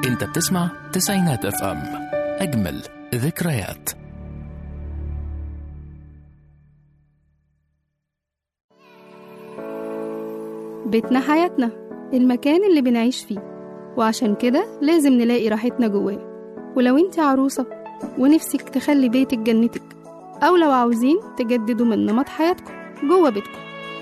انت بتسمع تسعينات اف ام اجمل ذكريات بيتنا حياتنا المكان اللي بنعيش فيه وعشان كده لازم نلاقي راحتنا جواه ولو انت عروسة ونفسك تخلي بيتك جنتك أو لو عاوزين تجددوا من نمط حياتكم جوه بيتكم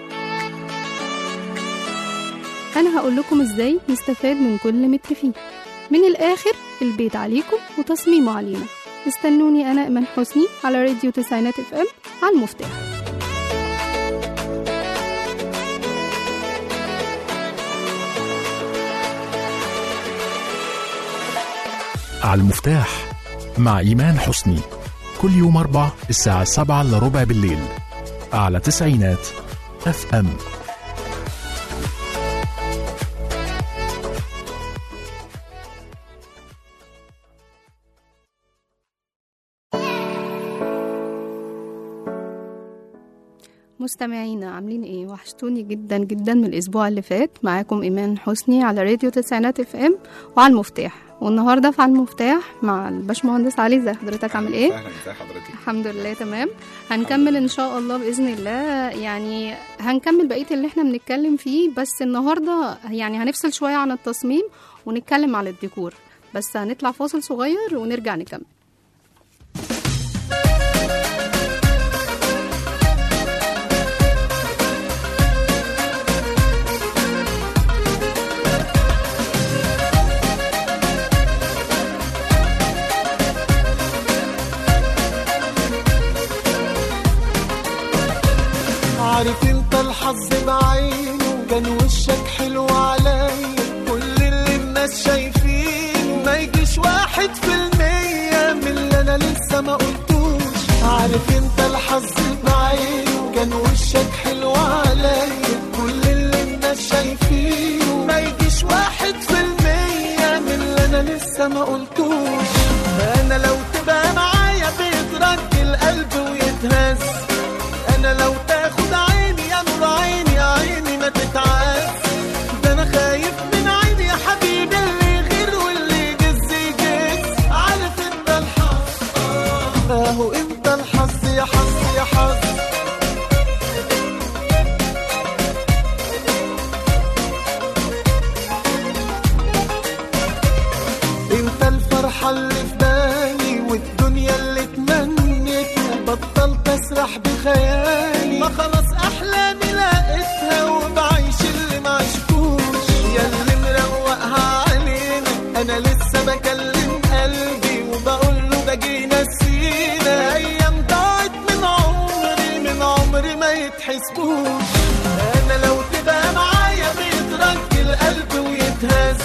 أنا هقول لكم إزاي نستفاد من كل متر فيه من الآخر البيت عليكم وتصميمه علينا استنوني أنا إيمان حسني على راديو تسعينات اف ام على المفتاح على المفتاح مع إيمان حسني كل يوم أربع الساعة سبعة إلا ربع بالليل على تسعينات اف ام مستمعينا عاملين ايه وحشتوني جدا جدا من الاسبوع اللي فات معاكم ايمان حسني على راديو تسعينات اف ام وعلى المفتاح والنهارده في على المفتاح مع الباشمهندس علي ازي حضرتك عامل ايه اهلا ازي حضرتك الحمد لله تمام هنكمل ان شاء الله باذن الله يعني هنكمل بقيه اللي احنا بنتكلم فيه بس النهارده يعني هنفصل شويه عن التصميم ونتكلم على الديكور بس هنطلع فاصل صغير ونرجع نكمل عارف انت الحظ بعينه كان وشك حلو عليا كل اللي الناس شايفينه ما يجيش واحد في المية من اللي انا لسه ما قلتوش عارف انت الحظ بعينه كان وشك حلو عليا كل اللي الناس شايفينه ما يجيش واحد في المية من اللي انا لسه ما قلتوش انا لو تبقى معايا بيترج القلب ويتهز انا لو تاخد عيني يا نور عيني يا عيني ما تتعاس ده انا خايف من عيني يا حبيبي اللي يغير واللي يجز يجز عارف انت الحظ اهو انت الحظ يا حظ يا حظ انت الفرحة اللي في بالي والدنيا اللي تمنيتها بطلت اسرح بخيالي ما خلاص احلامي لقيتها وبعيش اللي ما عشتوش يا اللي مروقها علينا انا لسه بكلم قلبي وبقول له ده جينا نسينا ايام ضاعت من عمري من عمري ما يتحسبوش انا لو تبقى معايا بيترج القلب ويتهز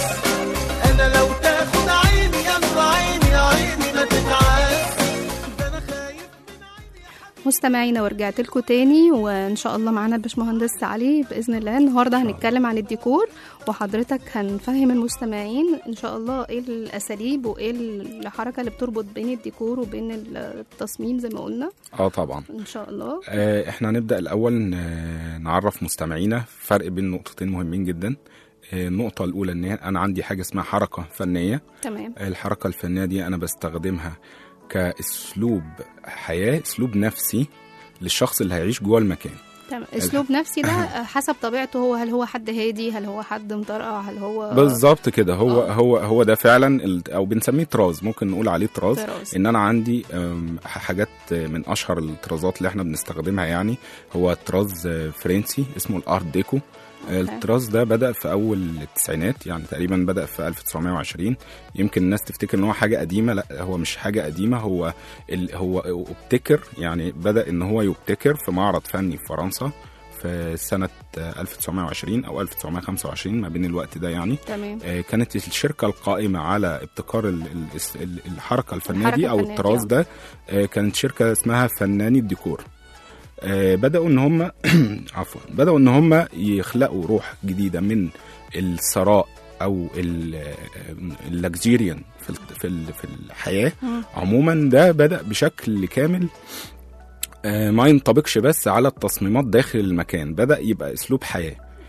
انا لو تاخد عيني يا نور عيني يا عيني ما تتعاس ده انا خايف من عيني يا حبيبي مستمعينا ورجعت لكم تاني وان شاء الله معانا الباشمهندس علي باذن الله النهارده هنتكلم عن الديكور وحضرتك هنفهم المستمعين ان شاء الله ايه الاساليب وايه الحركه اللي بتربط بين الديكور وبين التصميم زي ما قلنا اه طبعا ان شاء الله آه احنا هنبدا الاول ن- نعرف مستمعينا فرق بين نقطتين مهمين جدا آه، النقطة الأولى إن أنا عندي حاجة اسمها حركة فنية تمام الحركة الفنية دي أنا بستخدمها كأسلوب حياة أسلوب نفسي للشخص اللي هيعيش جوه المكان تمام اسلوب نفسي ده حسب طبيعته هو هل هو حد هادي هل هو حد مطرقع هل هو بالظبط كده هو آه. هو هو ده فعلا ال- او بنسميه طراز ممكن نقول عليه طراز طراز. ان انا عندي أم، حاجات من اشهر الطرازات اللي احنا بنستخدمها يعني هو طراز آه، فرنسي اسمه الارت ديكو الطراز ده بدا في اول التسعينات يعني تقريبا بدا في 1920 يمكن الناس تفتكر ان هو حاجه قديمه لا هو مش حاجه قديمه هو ال هو ابتكر يعني بدا ان هو يبتكر في معرض فني في فرنسا في سنه آه، 1920 او 1925 ما بين الوقت ده يعني تمام آه، كانت الشركة القائمة على ابتكار ال- ال- ال- الحركة الفنية الحركة دي أو الفنية الطراز دي، ده آه، كانت شركة اسمها فناني الديكور آه، بدأوا إن هم عفوا بدأوا إن هم يخلقوا روح جديدة من الثراء أو اللكزيريان في ال- في ال- في الحياة مم. عموما ده بدأ بشكل كامل آه، ما ينطبقش بس على التصميمات داخل المكان بدأ يبقى أسلوب حياة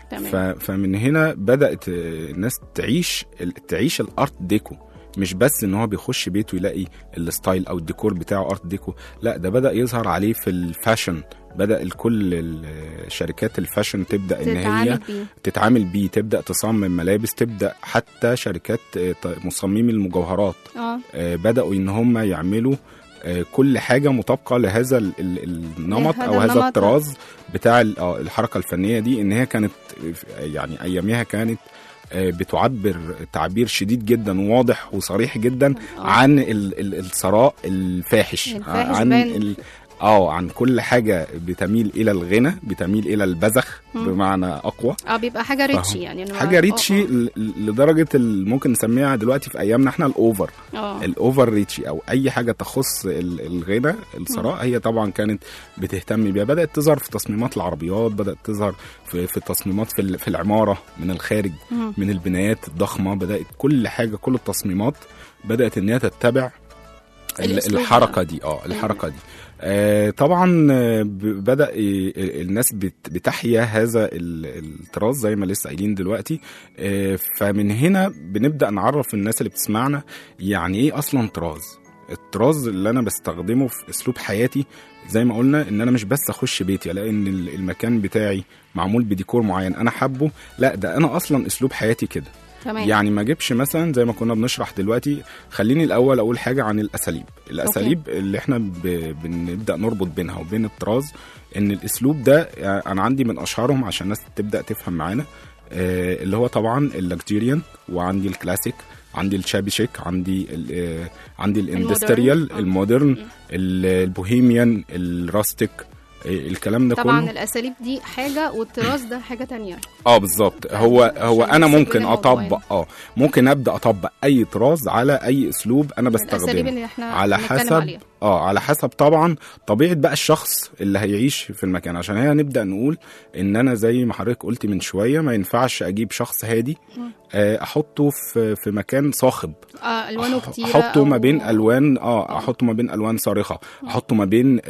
ف... تمام فمن هنا بدات آه، الناس تعيش ال- تعيش الارت ديكو مش بس ان هو بيخش بيته يلاقي الستايل او الديكور بتاعه ارت ديكو لا ده بدا يظهر عليه في الفاشن بدا الكل ال- شركات الفاشن تبدا ان هي تتعامل بيه تتعامل بيه تبدا تصمم ملابس تبدا حتى شركات آه، ط- مصممي المجوهرات اه آه، بداوا ان هم يعملوا آه، كل حاجه مطابقه لهذا ال- ال- النمط لهذا او هذا النمط. الطراز بتاع ال- آه، الحركه الفنيه دي ان هي كانت آه، يعني اياميها كانت آه، بتعبر تعبير شديد جدا وواضح وصريح جدا آه. عن ال- ال- الثراء الفاحش الفاحش عن باين. ال- اه عن كل حاجه بتميل الى الغنى بتميل الى البذخ مم. بمعنى اقوى اه بيبقى حاجه ريتشي يعني إنه- حاجه آه، ريتشي ل- لدرجه ال- ممكن نسميها دلوقتي في ايامنا احنا الاوفر اه آه. الاوفر ريتشي او اي حاجه تخص ال- الغنى الثراء هي طبعا كانت بتهتم بيها بدات تظهر في تصميمات العربيات بدات تظهر في في التصميمات في ال- في العماره من الخارج مم. من البنايات الضخمه بدات كل حاجه كل التصميمات بدات ان هي تتبع ال- الأسلوب الحركه دي اه الحركه دي آه طبعا آه، ب- بدا ي- الناس بت- بتحيا هذا ال- الطراز زي ما لسه قايلين دلوقتي آه، فمن هنا بنبدا نعرف الناس اللي بتسمعنا يعني ايه اصلا طراز الطراز اللي انا بستخدمه في اسلوب حياتي زي ما قلنا ان انا مش بس اخش بيتي الاقي ان ال- المكان بتاعي معمول بديكور معين انا حابه لا ده انا اصلا اسلوب حياتي كده تمام يعني ما اجيبش مثلا زي ما كنا بنشرح دلوقتي خليني الاول اقول حاجه عن الاساليب الاساليب اللي احنا ب... بنبدا نربط بينها وبين الطراز ان الاسلوب ده يعني انا عندي من اشهرهم عشان الناس تبدا تفهم معانا آه، اللي هو طبعا اللكجيريان وعندي الكلاسيك عندي الشابي شيك عندي ال- آه، عندي الاندستريال آه. المودرن ال- البوهيميان الراستيك آه، الكلام ده طبعا كله الاساليب دي حاجه والطراز ده حاججه تانية اه بالظبط هو هو عشان انا بس ممكن بين الموضوعين. اطبق اه ممكن ابدا اطبق اي طراز على اي اسلوب انا الاساليب بستخدمه اللي احنا على بنتكلم حسب عليها. اه على حسب طبعا طبيعه بقى الشخص اللي هيعيش في المكان عشان هي نبدا نقول ان انا زي ما حضرتك قلتي من شويه ما ينفعش اجيب شخص هادي آه، احطه في في مكان صاخب اه الوانه أح- كتير احطه ما بين الوان اه احطه ما بين الوان صارخه احطه ما بين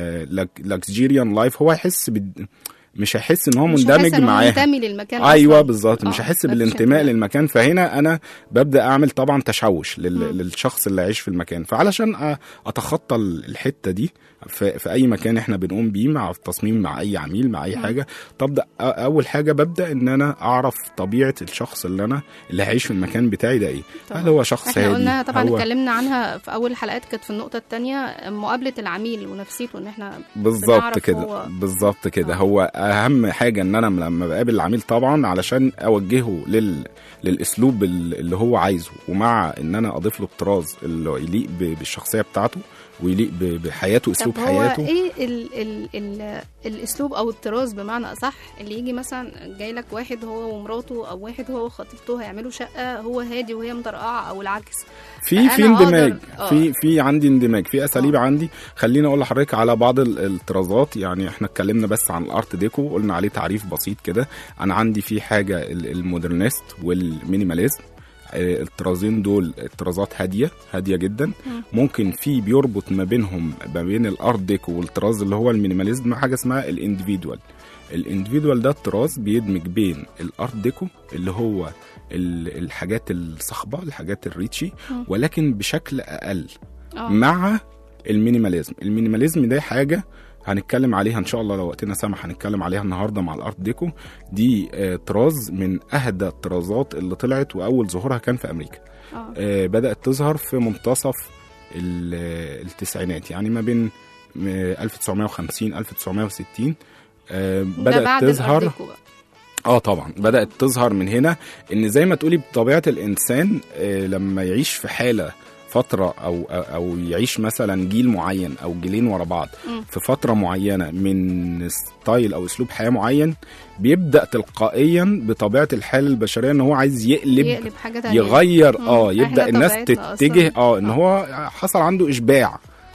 لاكجيريان لايف هو هيحس بد... مش هيحس ان هو مندمج معاها منتمي للمكان ايوه أصلاً. بالظبط مش آه، هحس مفيش بالانتماء انتماء. للمكان فهنا انا ببدا اعمل طبعا تشوش لل... مم. للشخص اللي عايش في المكان فعلشان أ- اتخطى ال- الحته دي في... في اي مكان احنا بنقوم بيه مع التصميم مع اي عميل مع اي مم. حاجه تبدا أ- اول حاجه ببدا ان انا اعرف طبيعه الشخص اللي انا اللي هيعيش في المكان بتاعي ده ايه طبعاً. هل هو شخص احنا هادي قلنا طبعا هو... اتكلمنا عنها في اول الحلقات كانت في النقطه الثانيه مقابله العميل ونفسيته ان احنا بالظبط بنعرف كده هو- بالظبط كده آه. هو اهم حاجه ان انا لما بقابل العميل طبعا علشان اوجهه لل للاسلوب ال- اللي هو عايزه ومع ان انا اضيف له الطراز اللي يليق ب- بالشخصيه بتاعته ويليق ب- بحياته اسلوب طب هو حياته ايه ال ال ال الاسلوب او الطراز بمعنى اصح اللي يجي مثلا جاي لك واحد هو ومراته او واحد هو وخطيبته هيعملوا شقه هو هادي وهي مطرقعه او العكس في في أنا اندماج أقدر- آه. في في عندي اندماج في اساليب آه. عندي خليني اقول لحضرتك على بعض ال- الطرازات يعني احنا اتكلمنا بس عن الارت ديكو قلنا عليه تعريف بسيط كده انا عندي في حاجه ال- المودرنست والمينيماليزم آه، الطرازين دول طرازات هاديه هاديه جدا مم. ممكن في بيربط ما بينهم ما بين الارت ديكو والطراز اللي هو المينيماليزم حاجه اسمها الانديفيدوال الانديفيدوال ده الطراز بيدمج بين الارت ديكو اللي هو ال- الحاجات الصخبه الحاجات الريتشي مم. ولكن بشكل اقل اه مع المينيماليزم المينيماليزم ده حاجه هنتكلم عليها ان شاء الله لو وقتنا سمح هنتكلم عليها النهارده مع الارت ديكو دي آه، طراز من اهدى الطرازات اللي طلعت واول ظهورها كان في امريكا اه آه، بدات تظهر في منتصف ال- آه، التسعينات يعني ما بين آه، 1950 1960 آه، ده بدات بعد تظهر الأرض ديكو بقى. اه طبعا بدات تظهر من هنا ان زي ما تقولي بطبيعه الانسان آه، لما يعيش في حاله فتره او او يعيش مثلا جيل معين او جيلين ورا بعض مم. في فتره معينه من ستايل او اسلوب حياه معين بيبدا تلقائيا بطبيعه الحال البشريه ان هو عايز يقلب, يقلب حاجه تانية يغير مم. اه إحنا يبدا الناس طبيعتنا تتجه أصلاً. اه ان آه. هو حصل عنده اشباع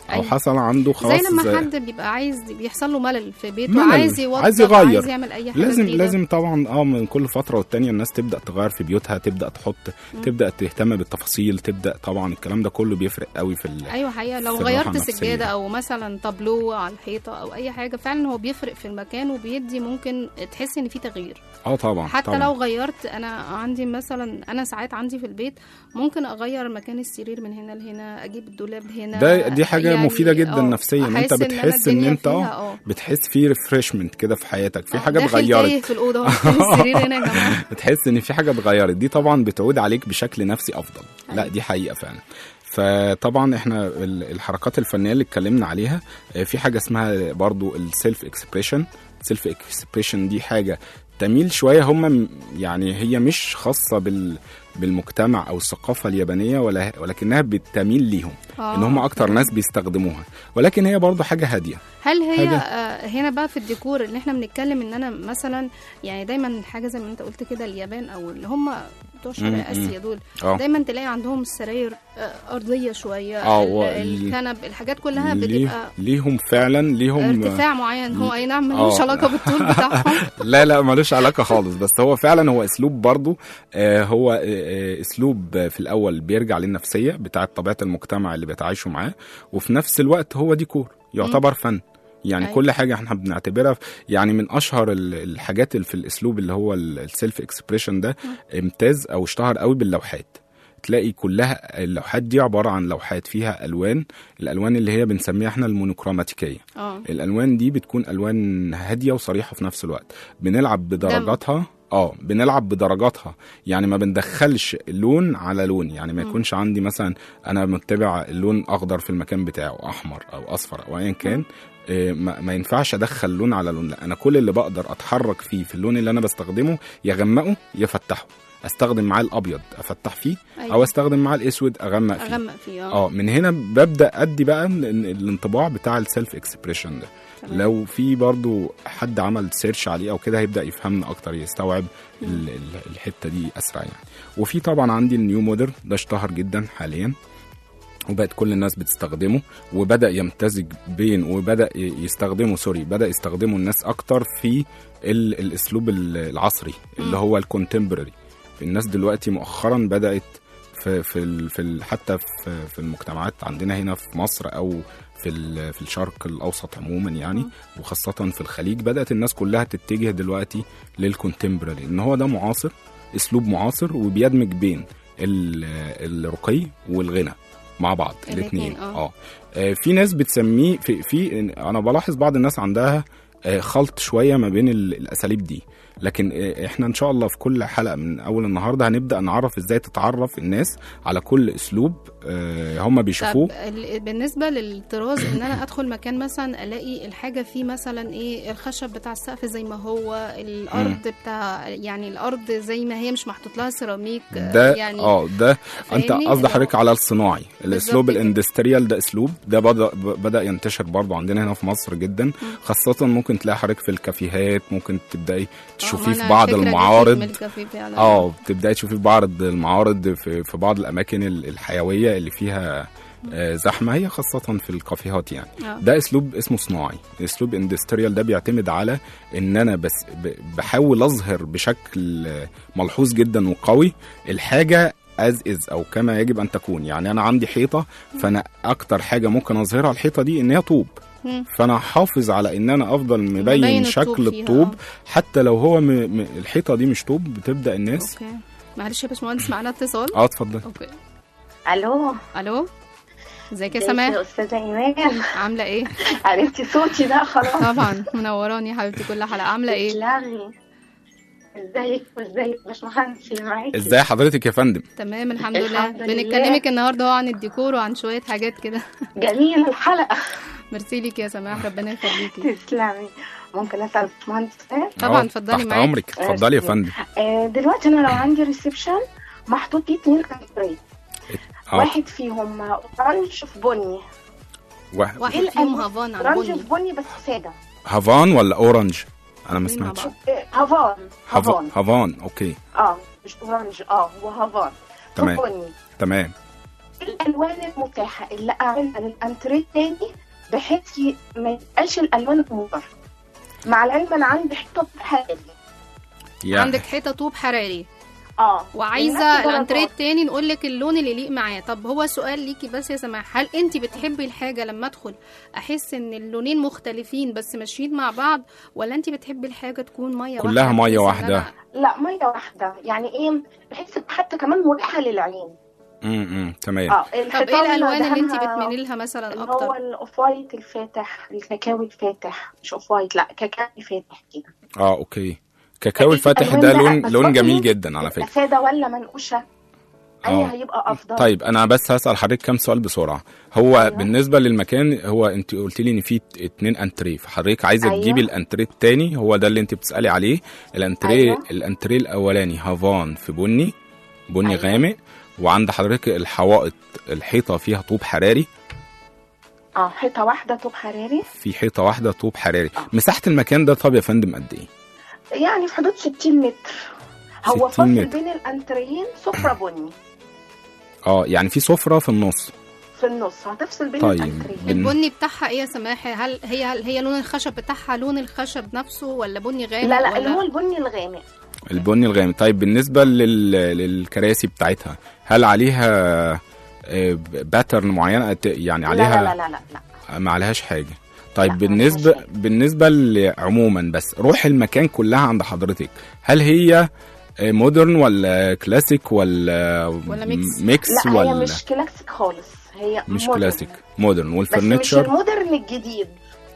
او أيوة. حصل عنده خلاص زي لما زي- حد بيبقى عايز بيحصل له ملل في بيته ملل. عايز يوضب عايز يغير. عايز يعمل اي حاجه لازم جديدة. لازم طبعا اه من كل فتره والتانيه الناس تبدا تغير في بيوتها تبدا تحط تبدا تهتم بالتفاصيل تبدا طبعا الكلام ده كله بيفرق قوي في ال... ايوه حقيقه لو في الراحة غيرت النفسية. سجاده او مثلا تابلو على الحيطه او اي حاجه فعلا هو بيفرق في المكان وبيدي ممكن تحس ان في تغيير اه طبعا حتى طبعا. لو غيرت انا عندي مثلا انا ساعات عندي في البيت ممكن اغير مكان السرير من هنا لهنا اجيب الدولاب هنا ده دي حاجه مفيده جدا آه، نفسيا انت أحس إن أنا بتحس ان الدنيا انت فيها، اه اه بتحس في ريفرشمنت كده في حياتك في آه، حاجه داخل تايه اتغيرت في الاوضه هو فين السرير هنا يا جماعه بتحس ان في حاجه اتغيرت دي طبعا بتعود عليك بشكل نفسي افضل لا أيوة. دي حقيقه فعلا فطبعا احنا ال- الحركات الفنيه اللي اتكلمنا عليها آه، في حاجه اسمها برضو السيلف اكسبريشن سيلف اكسبريشن دي حاجه تميل شويه هم يعني هي مش خاصه بال بالمجتمع او الثقافه اليابانيه ولا ولكنها بتميل ليهم آه، ان هم اكتر تمام. ناس بيستخدموها ولكن هي برضو حاجه هاديه هل هي حاجة. آه هنا بقى في الديكور اللي احنا بنتكلم ان انا مثلا يعني دايما حاجه زي ما انت قلت كده اليابان او اللي هم بتوع مم، شرق اسيا دول اه دايما تلاقي عندهم السراير آه ارضيه شويه آه، ال- و- ال- الكنب الحاجات كلها ليه- بتبقى ليهم فعلا ليهم ارتفاع معين هو اي نعم ملوش آه. علاقه بالطول بتاعهم لا لا ملوش علاقه خالص بس هو فعلا هو اسلوب برضو آه هو آه آه، اسلوب آه، في الاول بيرجع للنفسيه بتاعه طبيعه المجتمع اللي بيتعايشوا معاه وفي نفس الوقت هو ديكور يعتبر فن يعني أيوة. كل حاجه احنا بنعتبرها يعني من اشهر ال- الحاجات اللي في الاسلوب اللي هو السيلف اكسبريشن ده امتاز او اشتهر قوي باللوحات تلاقي كلها اللوحات دي عباره عن لوحات فيها الوان الالوان اللي هي بنسميها احنا المونوكروماتيكيه اه الالوان دي بتكون الوان هاديه وصريحه في نفس الوقت بنلعب بدرجاتها اه بنلعب بدرجاتها يعني ما بندخلش لون على لون يعني ما يكونش عندي مثلا انا متبع اللون اخضر في المكان بتاعه احمر او اصفر او ايا كان آه، ما, ما ينفعش ادخل لون على لون لا انا كل اللي بقدر اتحرك فيه في اللون اللي انا بستخدمه يغمقه يفتحه استخدم معاه الابيض افتح فيه أيوة. او استخدم معاه الاسود اغمق فيه اغمق فيه اه اه من هنا ببدا ادي بقى ال- ال- الانطباع بتاع السيلف اكسبريشن ده تمام. لو في برضو حد عمل سيرش عليه او كده هيبدا يفهمنا اكتر يستوعب ال- ال- الحته دي اسرع يعني وفي طبعا عندي النيو مودرن ده اشتهر جدا حاليا وبقت كل الناس بتستخدمه وبدا يمتزج بين وبدا ي- يستخدمه سوري بدا يستخدمه الناس اكتر في ال- الاسلوب ال- العصري اللي هو الكونتمبرري الناس دلوقتي مؤخرا بدات في في ال في ال حتى في في المجتمعات عندنا هنا في مصر او في ال- في الشرق الاوسط عموما يعني وخاصه في الخليج بدات الناس كلها تتجه دلوقتي للكونتمبرري ان هو ده معاصر اسلوب معاصر وبيدمج بين ال- الرقي والغنى مع بعض الاتنين، الاثنين آه. اه آه، في ناس بتسميه في في انا بلاحظ بعض الناس عندها آه، خلط شويه ما بين ال- الاساليب دي لكن آه، احنا ان شاء الله في كل حلقه من اول النهارده هنبدا نعرف ازاي تتعرف الناس على كل اسلوب آه، هم بيشوفوه طب ال- بالنسبه للطراز ان انا ادخل مكان مثلا الاقي الحاجه فيه مثلا ايه الخشب بتاع السقف زي ما هو الارض بتاع يعني الارض زي ما هي مش محطوط لها سيراميك ده يعني اه ده انت فاهمني؟ قصد اللي حضرتك هو- على الصناعي الاسلوب كده. الاندستريال ده اسلوب ده بدا بدا ينتشر برضه عندنا هنا في مصر جدا خاصه ممكن تلاقي حضرتك في الكافيهات ممكن تبداي تشوفيه في بعض المعارض اه اه بتبداي تشوفيه في بعض المعارض في, في بعض الاماكن ال- الحيويه اللي فيها آه، زحمه هي خاصه في الكافيهات يعني آه. ده اسلوب اسمه صناعي اسلوب اندستريال ده بيعتمد على ان انا بس ب- بحاول اظهر بشكل آه، ملحوظ جدا وقوي الحاجه از از او كما يجب ان تكون يعني انا عندي حيطه فانا اكتر حاجه ممكن اظهرها الحيطه دي ان هي طوب مم. فانا حافظ على ان انا افضل مبين مبين الطوب شكل فيها، الطوب آه. حتى لو هو م... م... الحيطه دي مش طوب بتبدا الناس اوكي معلش يا باشمهندس معانا اتصال اه اتفضل اوكي الو الو ازيك يا ازيك سماح يا استاذه ايمان عامله ايه عرفتي صوتي ده خلاص طبعا منوراني يا حبيبتي كل حلقه عامله ايه تسلمي ازيك وازيك باشمهندس اللي معاكي ازاي حضرتك يا فندم تمام الحمد لله الحمد لله. بنتكلمك النهارده اهو عن الديكور وعن شويه حاجات كده جميل الحلقه ميرسي ليك يا سماح ربنا يخليكي تسلمي ممكن اسال باشمهندس سؤال؟ طبعا آه، اتفضلي تحت معاكي. امرك اتفضلي يا فندم آه دلوقتي انا لو عندي ريسبشن محطوط فيه اتنين انتريه اه واحد فيهم اورنج في بني واحد واحد فيهم هافان على اورنج بني في بني بس ساده هافان ولا اورنج انا ما الاتنين مع سمعتش بعض. آه، هافان هافان هافان هافان اوكي اه مش اورنج اه هو هافان في تمام. بني تمام إيه الالوان المتاحه اللي اعملها للانتريه تاني بحيث ي- ما يبقاش الالوان اوفر مع العلم انا عندي حته حالي يعني عندك حيطه طوب حراري اه وعايزه الناس الانتريه درجات. التاني نقول لك اللون اللي يليق معاه طب هو سؤال ليكي بس يا سماح هل انت بتحبي الحاجه لما ادخل احس ان اللونين مختلفين بس ماشيين مع بعض ولا انت بتحبي الحاجه تكون ميه كلها واحدة مية بحيث إن واحدة. أنا- لا ميه واحده يعني ايه بحيث تبقى حتى كمان مريحه للعين امم تمام اه طب ايه الحيطان الالوان اللي انت دهنها بتميلي لها مثلا اللي هو اكتر الاوف وايت الفاتح الكاكاوي الفاتح مش اوف وايت لا كاكاوي فاتح كده اه اوكي كاكاو أكيد الفاتح الألوان ده بقى، لون بس لون برضه جميل ممكن جدا على تبقى فكره ساده ولا منقوشه آه. اي هيبقى افضل طيب انا بس هسال حضرتك كام سؤال بسرعه هو أيوة. بالنسبه للمكان هو انت قلت لي ان في اتنين انتريه فحضرتك عايزه أيوة. تجيبي الانتريه التاني هو ده اللي انت بتسالي عليه الانتريه أيوة. الانتريه الاولاني هافان في بني بني أيوة. غامق وعند حضرتك الحوائط الحيطه فيها طوب حراري اه حيطه واحده طوب حراري في حيطه واحده طوب حراري مساحه المكان ده طب يا فندم قد ايه يعني في حدود 60 متر هو 60 فاصل متر. بين الانتريين سفره بني اه يعني في سفره في النص في النص هتفصل بين طيب. الانتريين بن- البني بتاعها ايه يا سماح هل هي هل هي لون الخشب بتاعها لون الخشب نفسه ولا بني غامق لا لا ولا اللي هو البني الغامق البني الغامق طيب بالنسبه لل... للكراسي بتاعتها هل عليها باترن معينه أت- يعني لا عليها لا لا لا لا ما عليهاش حاجه طيب لا، ما بالنسبه عليهاش حاجة. بالنسبه ل- عموما بس روح المكان كلها عند حضرتك هل هي مودرن ولا كلاسيك ولا ولا ميكس؟ ميكس لا هي ولا مش كلاسيك خالص هي مش مودرن. كلاسيك مودرن بس مش والفرنتشر المودرن الجديد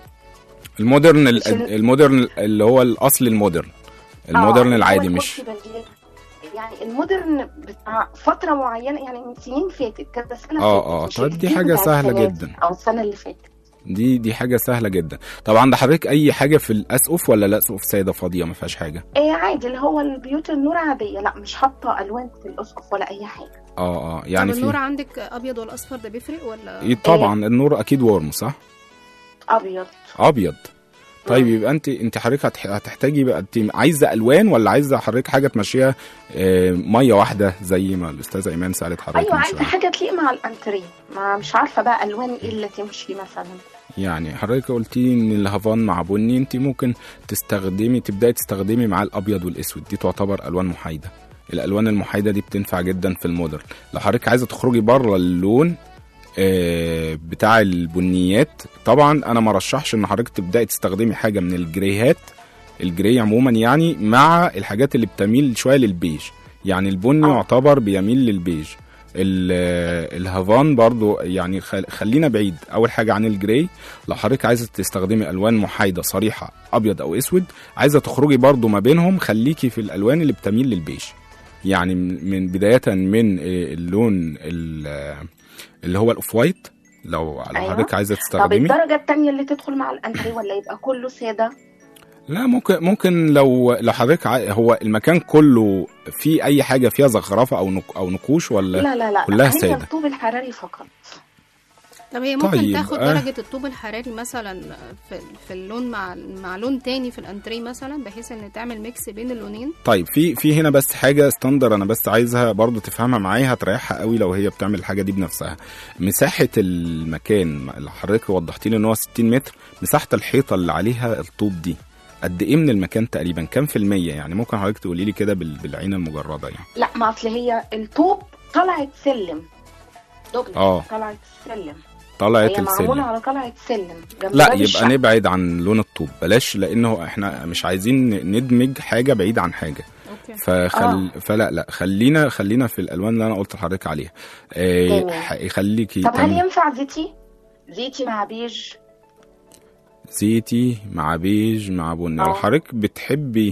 المودرن ال- مش ال- المودرن اللي هو الاصل المودرن المودرن آه، العادي هو مش الكرسي بديل. يعني المودرن بتاع فتره معينه يعني من سنين فاتت كذا سنه آه، فاتت، آه، مش طيب دي الجديد حاجة بتاع سهلة السنة دي جدا. او السنه اللي فاتت دي دي حاجه سهله جدا طب عند حضرتك اي حاجه في الاسقف ولا الاسقف ساده فاضيه ما فيهاش حاجه ايه عادي اللي هو البيوت النور عاديه لا مش حاطه الوان في الاسقف ولا اي حاجه اه اه يعني يعني طب النور في عندك ابيض ولا اصفر ده بيفرق ولا إيه طبعا النور اكيد ورم صح ابيض ابيض طيب مم. يبقى انت انت حضرتك هتح- هتحتاجي بقى انت عايزه الوان ولا عايزه حضرتك حاجه تمشيها آه، ميه واحده زي ما الاستاذه ايمان سالت حضرتك ايوه من عايزه شوية. حاجه تليق مع الانتريه ما مش عارفه بقى الوان ايه اللي تمشي مثلا يعني حضرتك قلتي ان الهافان مع بني انت ممكن تستخدمي تبداي تستخدمي معاه الابيض والاسود دي تعتبر الوان محايده الالوان المحايده دي بتنفع جدا في المودرن لو حضرتك عايزه تخرجي بره اللون آه، بتاع البنيات طبعا انا ما رشحش ان حضرتك تبداي تستخدمي حاجه من الجريهات الجري عموما يعني مع الحاجات اللي بتميل شويه للبيج يعني البني آه. يعتبر بيميل للبيج ال- الهافان برضو يعني خل- خلينا بعيد اول حاجه عن الجراي لو حضرتك عايزه تستخدمي الوان محايده صريحه ابيض او اسود عايزه تخرجي برضو ما بينهم خليكي في الالوان اللي بتميل للبيج يعني من من بدايه من آه، اللون ال- آه، اللي هو الاوف وايت لو لو أيوة. حضرتك عايزه طب تستخدمي الدرجه الثانيه اللي تدخل مع الانتريه ولا يبقى كله ساده لا ممكن ممكن لو لو حضرتك عاي- هو المكان كله فيه اي حاجه فيها زخرفه او نق او نقوش ولا لا لا لا كلها هي سادة. الطوب الحراري فقط طب هي ممكن طيب، تاخد آه. درجة الطوب الحراري مثلا في, في اللون مع مع لون تاني في الانتريه مثلا بحيث ان تعمل ميكس بين اللونين طيب في في هنا بس حاجه ستاندر انا بس عايزها برضو تفهمها معايا هتريحها قوي لو هي بتعمل الحاجه دي بنفسها مساحه المكان اللي حضرتك وضحتي لي ان هو 60 متر مساحه الحيطه اللي عليها الطوب دي قد ايه من المكان تقريبا كام في المية يعني ممكن حضرتك تقولي لي كده بال- بالعين المجردة يعني لا ما اصل هي الطوب طلعت سلم دغري آه. طلعت سلم طلعت هي معموله السلم على طلعت سلم جنب لا باب يبقى الشقة. نبعد عن لون الطوب بلاش لانه احنا مش عايزين ندمج حاجه بعيد عن حاجه اوكي فخل آه. فلا لا خلينا خلينا في الالوان اللي انا قلت لحضرتك عليها آه تمام. ح- خليكي طب هل تم- ينفع زيتي زيتي مع بيج زيتي مع بيج مع بني لو آه. حضرتك بتحبي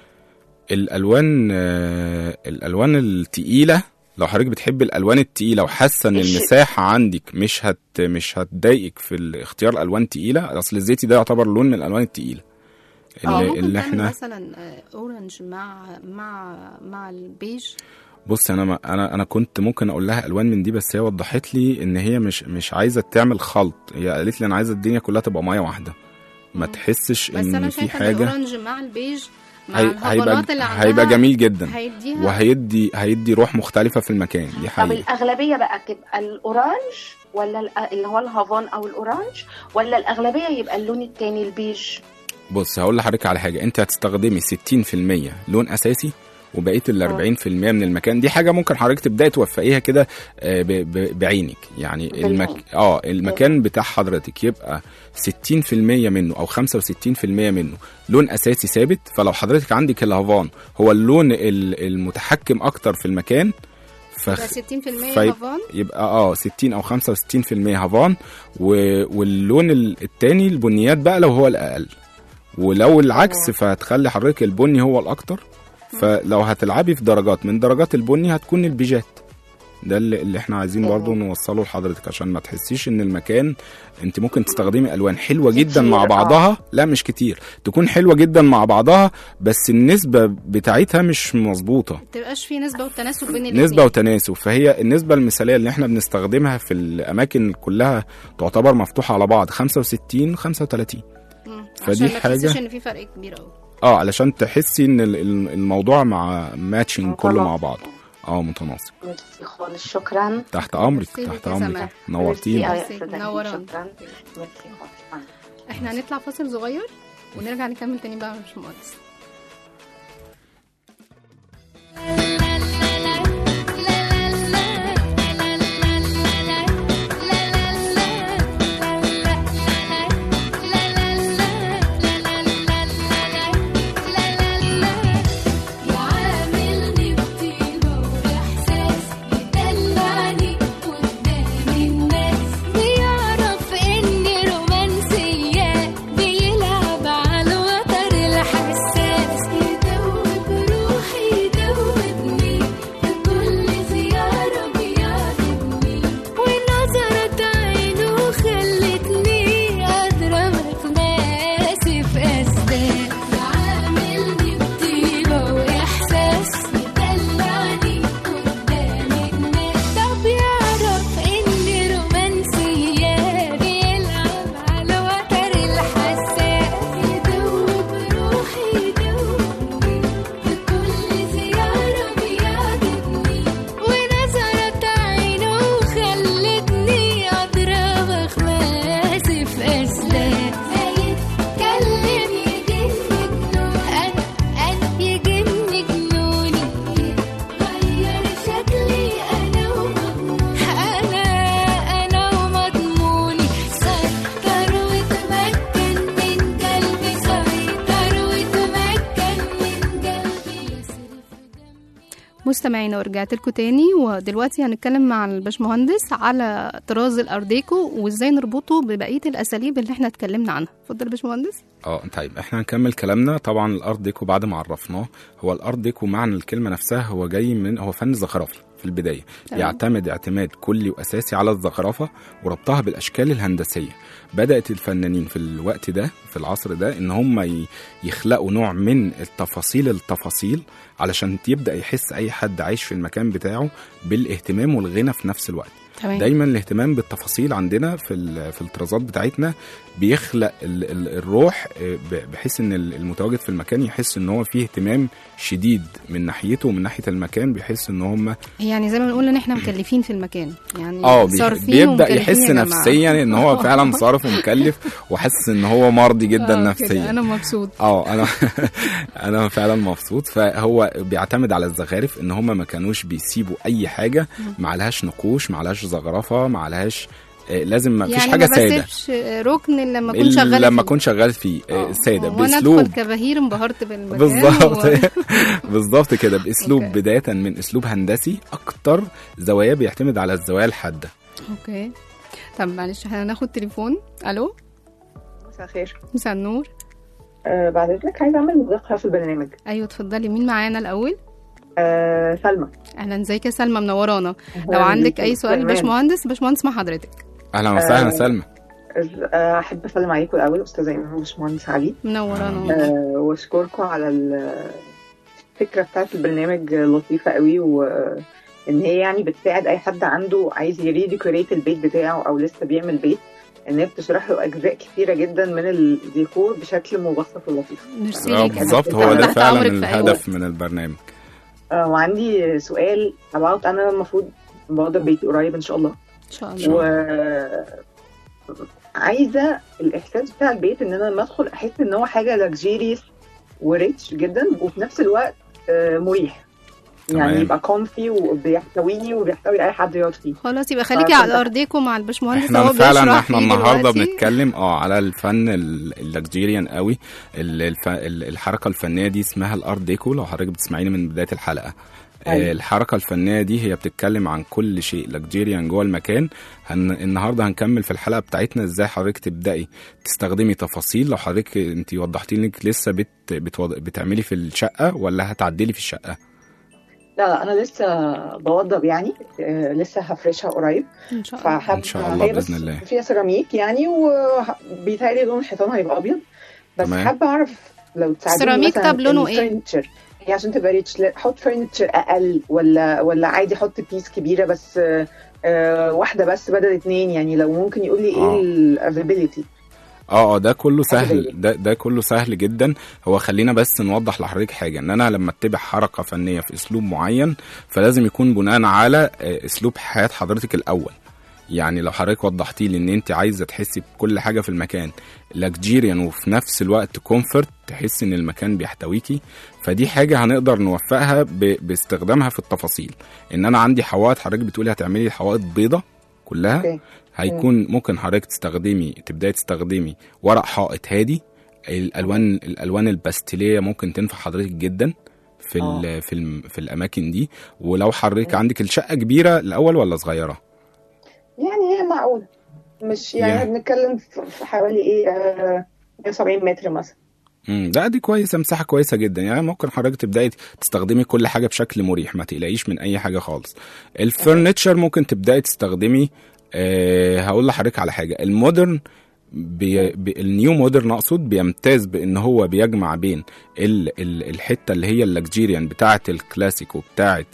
الالوان آه الالوان التقيله لو حضرتك بتحبي الالوان التقيله وحاسه ان الش- المساحه عندك مش هت مش هتضايقك في ال- اختيار الوان تقيله اصل الزيتي ده يعتبر لون من الالوان التقيله اه اللي, ممكن اللي تعمل احنا مثلا آه، اورنج مع مع مع البيج بص انا ما انا انا كنت ممكن اقول لها الوان من دي بس هي وضحت لي ان هي مش مش عايزه تعمل خلط هي قالت لي انا عايزه الدنيا كلها تبقى ميه واحده ما مم. تحسش بس انا ان في شايفه ان حاجه الاورنج مع البيج مع هي- الهافانات اللي عندها هيبقى جميل جدا هيديها وهيدي هيدي روح مختلفة في المكان دي طب حقيقة الاغلبيه بقى تبقى الاورانج ولا الأ- اللي هو الهافان او الاورانج ولا الاغلبيه يبقى اللون التاني البيج بص هقول لحضرتك على حاجة انت هتستخدمي 60% لون اساسي وبقيه ال 40% من المكان دي حاجه ممكن حضرتك تبداي توفقيها كده آه، ب- ب- بعينك يعني بالعين. المك... اه المكان بتاع حضرتك يبقى 60% منه او 65% منه لون اساسي ثابت فلو حضرتك عندك الهافان هو اللون ال- المتحكم اكتر في المكان يبقى فخ... 60% فيب- هافان يبقى اه 60 او 65% هافان و... واللون ال- التاني البنيات بقى لو هو الاقل ولو العكس آه. فهتخلي حضرتك البني هو الاكتر فلو هتلعبي في درجات من درجات البني هتكون البيجات ده اللي, اللي احنا عايزين آه. برضو نوصله لحضرتك عشان ما تحسيش ان المكان انت ممكن تستخدمي الوان حلوه جدا كتير، مع آه. بعضها لا مش كتير تكون حلوه جدا مع بعضها بس النسبه بتاعتها مش مظبوطه ما تبقاش في نسبه وتناسب بين نسبة الاتنين. وتناسب فهي النسبة المثالية اللي احنا بنستخدمها في الأماكن كلها تعتبر مفتوحة على بعض 65 35 مم. فدي عشان ما حاجة- تحسيش ان في فرق كبير قوي اه علشان تحسي ان ال- ال- الموضوع مع ماتشنج كله مع بعض اه متناسق ميرسي خالص شكرا تحت امرك ميرسي تحت ليك يا امرك سماح. نورتيني ميرسي أوي ميرسي. يا أستاذة هند، منورة. شكرا ميرسي خالص احنا هنطلع فاصل صغير ونرجع نكمل تاني بقى يا باشمهندس يعاملني بطيبة وإحساس يدلعني قدام الناس بيعرف إني رومانسية بيلعب على الوتر الحساس يدوب روحي يدوبني في كل زيارة بيعجبني ونظرة عينه خلتني أضرب ناسي في أسباب يعاملني بطيبة وإحساس يدلعني قدام الناس طب يعرف إني رومانسية بيلعب على وتر الحساس يدوب روحي يدوبني في كل زيارة بيعجبني ونظرة عينه خلتني أضرب أخماسي في أسلاك يتكلم يجن جنون أنا أنا يجن جنوني غير شكلي أنا ومضموني أنا أنا ومضموني سيطر وتمكن من قلبي سيطر وتمكن من قلبي يصرف دمي مستمعينا ورجعت لكم تاني ودلوقتي هنتكلم مع الباشمهندس على طراز الأرديكو وازاي نربطه ببقية الأساليب اللي احنا اتكلمنا عنها اتفضل يا باشمهندس اه طيب احنا هنكمل كلامنا طبعا الارت ديكو بعد ما عرفناه هو الارت ديكو معنى الكلمه نفسها هو جاي من هو فن زخرفي في البدايه تمام. يعتمد اعتماد كلي واساسي على الزخرفه وربطها بالاشكال الهندسيه بدات الفنانين في الوقت ده في العصر ده ان هم ي- يخلقوا نوع من التفاصيل التفاصيل علشان يبدا يحس اي حد عايش في المكان بتاعه بالاهتمام والغنى في نفس الوقت تمام دايما الاهتمام بالتفاصيل عندنا في ال- في الطرازات بتاعتنا بيخلق ال ال الروح آه، ب- بحيث ان ال- المتواجد في المكان يحس ان هو فيه اهتمام شديد من ناحيته ومن ناحيه المكان بيحس ان هم يعني زي ما بنقول ان احنا مكلفين في المكان يعني اه بي- صارفين بيبدا ومكلفين يحس يا جماعة. نفسيا ان هو فعلا صارف ومكلف وحاسس ان هو مرضي جدا آه، كده، نفسيا انا مبسوط اه انا انا فعلا مبسوط فهو بيعتمد على الزخارف ان هم ما كانوش بيسيبوا اي حاجه ما عليهاش نقوش ما عليهاش زخرفه ما عليهاش آه، لازم ما فيش يعني حاجه ما ساده بسيبش ركن لما اكون إلا شغاله لما فيه. اكون شغال فيه آه، آه، ساده وانا باسلوب ادخل كبهير انبهرت بالمكان بالظبط و... بالظبط كده باسلوب أوكي. بدايه من اسلوب هندسي اكتر زوايا بيعتمد على الزوايا الحاده اوكي طب معلش احنا هناخد تليفون الو مساء الخير مساء النور أه بعد اذنك عايزه اعمل مداخله في البرنامج ايوه اتفضلي مين معانا الاول أه سلمى اهلا ازيك يا سلمى منورانا لو أهلاً عندك بيكي. اي سؤال تمام. باشمهندس باشمهندس مع حضرتك اهلا وسهلا آه، سلمى أز- آه، احب اسلم عليكم الاول استاذه ايمان وباشمهندس علي منورانا والله. أه واشكركم على ال- الفكره بتاعت البرنامج لطيفه قوي وان هي يعني بتساعد اي حد عنده عايز يريديكوريت البيت بتاعه او لسه بيعمل بيت ان هي بتشرح له اجزاء كثيره جدا من الديكور بشكل مبسط ولطيف ميرسي اه ليك بالظبط أنت هو ده تحت فعلا أمرك في أي الهدف من البرنامج آه وعندي سؤال about انا المفروض بوضب بيتي قريب ان شاء الله ان شاء إن الله شاء و عايزه الاحساس بتاع البيت ان انا لما ادخل احس ان هو حاجه لكجيريس وريتش جدا وفي نفس الوقت آه، مريح يعني تمام. يبقى كومفي وبيحتويني وبيحتوي اي حد يقعد فيه خلاص يبقى خليكي آه، على كنت- ارضكم مع الباشمهندس احنا هو فعلا بيشرح احنا فيه النهارده دلوقتي. بنتكلم اه على الفن اللكجيريان قوي ال- الف... ال- الحركه الفنيه دي اسمها الارت ديكو لو حضرتك بتسمعيني من بدايه الحلقه أيوة. آه، الحركه الفنيه دي هي بتتكلم عن كل شيء لكجيريان جوه المكان هن... النهارده هنكمل في الحلقه بتاعتنا ازاي حضرتك تبداي تستخدمي تفاصيل لو حضرتك انت وضحتي انك لسه بت... بتوض... بتعملي في الشقه ولا هتعدلي في الشقه لا لا انا لسه بوضب يعني آه، لسه هفرشها قريب ان شاء الله فحابه إن شاء الله هي بس بإذن الله. فيها سيراميك يعني وبيتهيألي لون الحيطان هيبقى ابيض بس تمام. حابه اعرف لو تساعدوني السيراميك مثلا طب لونه إيه؟ الفurniture. هي عشان تبقى ريتش احط فرنتشر اقل ولا ولا عادي احط بيس كبيره بس آه، آه، واحده بس بدل اتنين يعني لو ممكن يقول لي آه. ايه الافيلابيلتي اه اه ده كله حاجة سهل زي ده ده كله سهل جدا هو خلينا بس نوضح لحضرتك حاجه ان انا لما اتبع حركه فنيه في اسلوب معين فلازم يكون بناء على آه، اسلوب حياه حضرتك الاول يعني لو حضرتك وضحتي لي ان انت عايزه تحسي بكل حاجه في المكان لاكجيريان وفي نفس الوقت كومفورت تحسي ان المكان بيحتويكي فدي حاجه هنقدر نوفقها ب... باستخدامها في التفاصيل ان انا عندي حوائط حضرتك بتقولي هتعملي حوائط بيضه كلها اوكي هيكون ممكن حضرتك تستخدمي تبداي تستخدمي ورق حائط هادي الالوان الالوان الباستيليه ممكن تنفع حضرتك جدا في ال في ال في الاماكن دي ولو حضرتك عندك الشقه كبيره الاول ولا صغيره يعني هي معقوله مش يعني يعني. بنتكلم في في حوالي ايه آه، 170 متر مثلا امم ده دي كويسه مساحه كويسه جدا يعني ممكن حضرتك تبداي تستخدمي كل حاجه بشكل مريح ما تقلقيش من اي حاجه خالص الفرنتشر ممكن تبداي تستخدمي أه هقول لحضرتك على حاجه المودرن بي بي النيو مودرن اقصد بيمتاز بان هو بيجمع بين ال ال الحته اللي هي اللكجيريان بتاعه الكلاسيك وبتاعه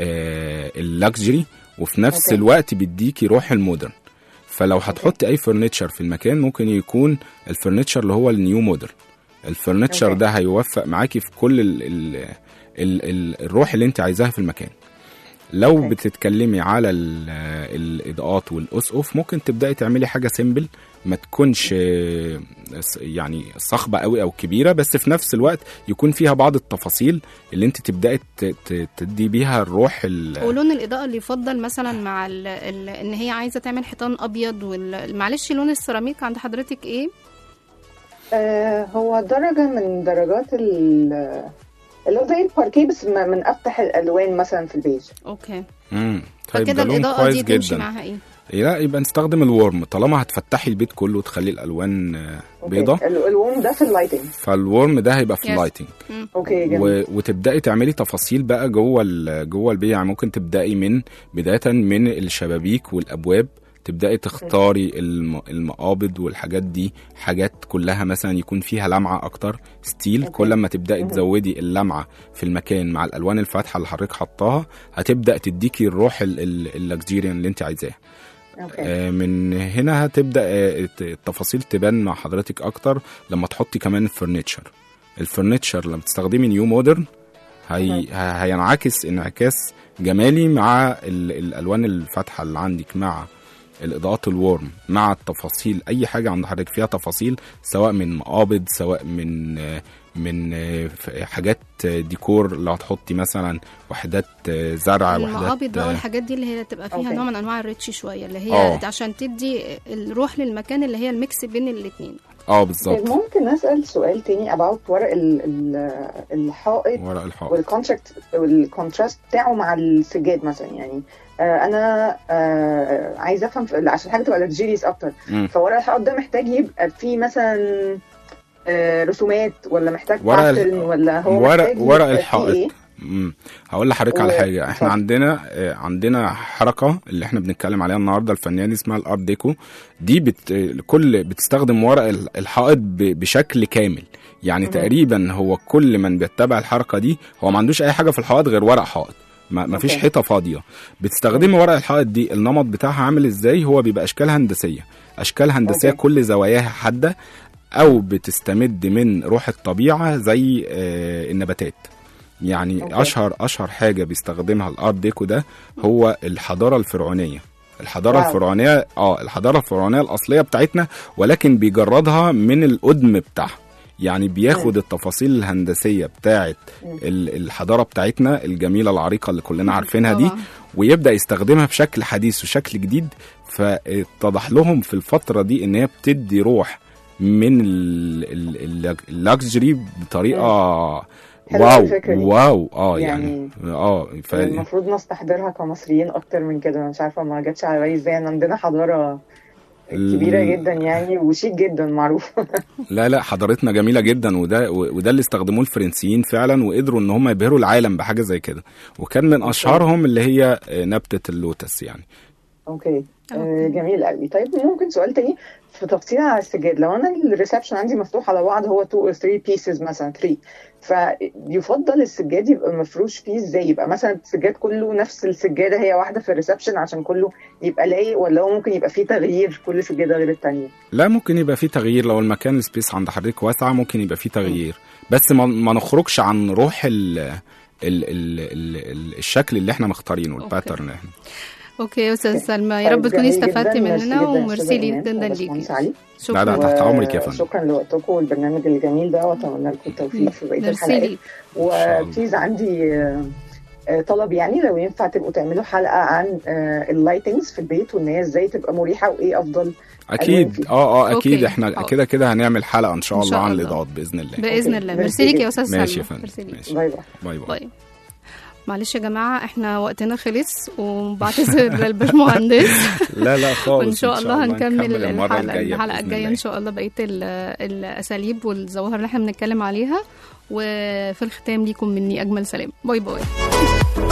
آه اللكجري وفي نفس أوكي. الوقت بيديكي روح المودرن فلو هتحطي اي فرنتشر في المكان ممكن يكون الفرنتشر اللي هو النيو مودرن الفرنتشر أوكي. ده هيوفق معاكي في كل ال ال ال ال الروح اللي انت عايزاها في المكان لو أوكي. بتتكلمي على ال- الاضاءات والاسقف ممكن تبداي تعملي حاجه سيمبل ما تكونش آه، ص- يعني صخبه قوي او كبيره بس في نفس الوقت يكون فيها بعض التفاصيل اللي انت تبداي ت- ت- تدي بيها الروح ال- ولون الاضاءه اللي يفضل مثلا مع ال ال ان هي عايزه تعمل حيطان ابيض وال- معلش لون السيراميك عند حضرتك ايه آه، هو درجة من درجات ال- اللي هو زي الباركيه بس م- من أفتح الألوان مثلا في البيج اوكي مم. طيب فكده ده لون الاضاءه كويس دي تمشي جدا معاها ايه لا يبقى نستخدم الورم طالما هتفتحي البيت كله وتخلي الالوان آه، أوكي. بيضه ال- الوم ده في اللايتنج فالورم ده هيبقى في Yes. اللايتنج اوكي جميل و... وتبداي تعملي تفاصيل بقى جوه ال... جوه البيت يعني ممكن تبداي من بدايه من الشبابيك والابواب تبداي تختاري الم... المقابض والحاجات دي حاجات كلها مثلا يكون فيها لمعه اكتر ستيل أوكي. كل ما تبداي مهم. تزودي اللمعه في المكان مع الالوان الفاتحه اللي حضرتك حطاها هتبدا تديكي الروح ال- ال- اللكجيريان اللي انت عايزاه اوكي آه، من هنا هتبدا آه، الت- التفاصيل تبان مع حضرتك اكتر لما تحطي كمان الفرنتشر الفرنتشر لما تستخدمي نيو مودرن هي مهم. ه- هينعكس انعكاس جمالي مع ال- الالوان الفاتحه اللي عندك مع الاضاءات الورم مع التفاصيل اي حاجه عند حضرتك فيها تفاصيل سواء من مقابض سواء من آه، من آه، ف- حاجات آه، ديكور لو هتحطي مثلا وحدات آه، زرع المقابض وحدات بقى آه، والحاجات دي اللي هي تبقى فيها أوكي. نوع من انواع الريتش شويه اللي هي آه. عشان تدي الروح للمكان اللي هي الميكس بين الاثنين اه طيب بالظبط ممكن أسأل سؤال تاني about ورق ال- ال- الحائط ورق الحائط والكونتراكت والكونتراست بتاعه مع السجاد مثلا يعني آه انا آه عايزه افهم في- عشان حاجه تبقى لكجيريس اكتر مم. فورق الحائط ده محتاج يبقى فيه مثلا آه رسومات ولا محتاج ورق ال- باترن ولا هو ورق محتاج ورق يبقى فيه الحائط إيه؟ امم هقول لحضرتك على و- حاجه احنا اتفضل. عندنا آه، عندنا حركه اللي احنا بنتكلم عليها النهارده الفنيه دي اسمها الارت ديكو دي بت كل بتستخدم ورق ال- الحائط ب- بشكل كامل يعني مهم. تقريبا هو كل من بيتبع الحركه دي هو ما عندوش اي حاجه في الحائط غير ورق حائط ما ما فيش أوكي. حيطه فاضيه بتستخدمي ورق الحائط دي النمط بتاعها عامل ازاي هو بيبقى اشكال هندسيه اشكال هندسيه أوكي. كل زواياها حاده او بتستمد من روح الطبيعه زي آه، النباتات يعني أوكي. اشهر اشهر حاجه بيستخدمها الارت ديكو ده هو الحضاره الفرعونيه الحضاره واو. الفرعونيه اه الحضاره الفرعونيه الاصليه بتاعتنا ولكن بيجردها من القدم بتاعها يعني بياخد التفاصيل الهندسيه بتاعت ال- الحضاره بتاعتنا الجميله العريقه اللي كلنا عارفينها دي طبعاً. ويبدا يستخدمها بشكل حديث وشكل جديد فاتضح لهم في الفتره دي ان هي بتدي روح من اللكجري بطريقه حلوة واو الفكرة دي. واو اه يعني, يعني اه ف... المفروض نستحضرها كمصريين اكتر من كده أنا مش عارفه ما جاتش على بالي ازاي إن عندنا حضاره كبيره ال- جدا يعني وشيك جدا معروفه لا لا حضارتنا جميله جدا وده وده اللي استخدموه الفرنسيين فعلا وقدروا ان هم يبهروا العالم بحاجه زي كده وكان من اشهرهم اللي هي نبته اللوتس يعني اوكي آه، أوكي. جميل قوي طيب ممكن سؤال تاني في تفصيل على السجاد لو انا الريسبشن عندي مفتوح على بعض هو 2 or 3 pieces مثلا 3 فيفضل السجاد يبقى مفروش فيه ازاي يبقى مثلا السجاد كله نفس السجاده هي واحده في الريسبشن عشان كله يبقى لايق ولا هو ممكن يبقى فيه تغيير كل سجاده غير التانيه لا ممكن يبقى فيه تغيير لو المكان السبيس عند حضرتك واسعه ممكن يبقى فيه تغيير بس ما, ما نخرجش عن روح ال ال ال ال ال الشكل اللي احنا مختارينه أوكي. الباترن احنا اوكي يا استاذ سلمى يا طيب، رب تكوني جميل جداً. استفدتي ميرسي مننا جداً يا وميرسي أستاذة لي إيمان جدا وباشمهندس ليكي علي. لا لا شكرا تحت امرك يا فندم شكرا لوقتكم والبرنامج الجميل ده واتمنى لكم التوفيق في بقيه ميرسي الحلقات ليك الله. وبليز عندي آه، آه، طلب يعني لو ينفع تبقوا تعملوا حلقه عن اللايتنجز في البيت وان هي ازاي تبقى مريحه وايه افضل اكيد اه اه اكيد أوكي. احنا حاضر. كده كده هنعمل حلقه ان شاء إن الله شاء عن الله. الاضاءات باذن الله باذن أوكي. الله ميرسي ميرسي ليك يا جداً. استاذ ماشي يا سلمى فندم ميرسي ليك ماشي باي باي باي باي باي معلش يا جماعه احنا وقتنا خلص وبعتذر للباشمهندس لا لا خالص وان شاء الله هنكمل المرة الحلقه الجاية الحلقه بإذن الجايه الله. ان شاء الله بقيه ال- الاساليب والظواهر اللي احنا بنتكلم عليها وفي الختام ليكم مني اجمل سلام باي باي